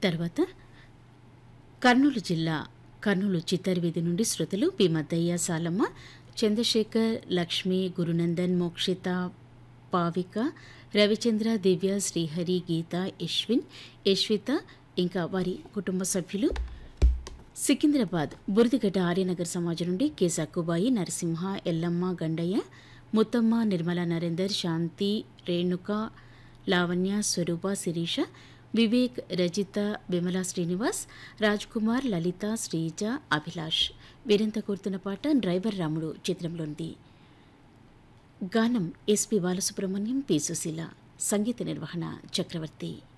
తర్వాత కర్నూలు జిల్లా కర్నూలు చిత్తరివీధి నుండి శృతులు పి మద్దయ్య సాలమ్మ చంద్రశేఖర్ లక్ష్మి గురునందన్ మోక్షిత పావిక రవిచంద్ర దివ్య శ్రీహరి గీత యశ్విన్ యశ్విత ఇంకా వారి కుటుంబ సభ్యులు సికింద్రాబాద్ బురదిగడ్డ ఆర్యనగర్ సమాజం నుండి కె సక్కుబాయి నరసింహ ఎల్లమ్మ గండయ్య ముత్తమ్మ నిర్మల నరేందర్ శాంతి రేణుక లావణ్య స్వరూప శిరీష వివేక్ రజిత విమలా శ్రీనివాస్ రాజ్ కుమార్ లలిత శ్రీజ అభిలాష్ వీరంతా కోరుతున్న పాట డ్రైవర్ రాముడు చిత్రంలోనిది గానం ఎస్పి బాలసుబ్రహ్మణ్యం పి సుశీల సంగీత నిర్వహణ చక్రవర్తి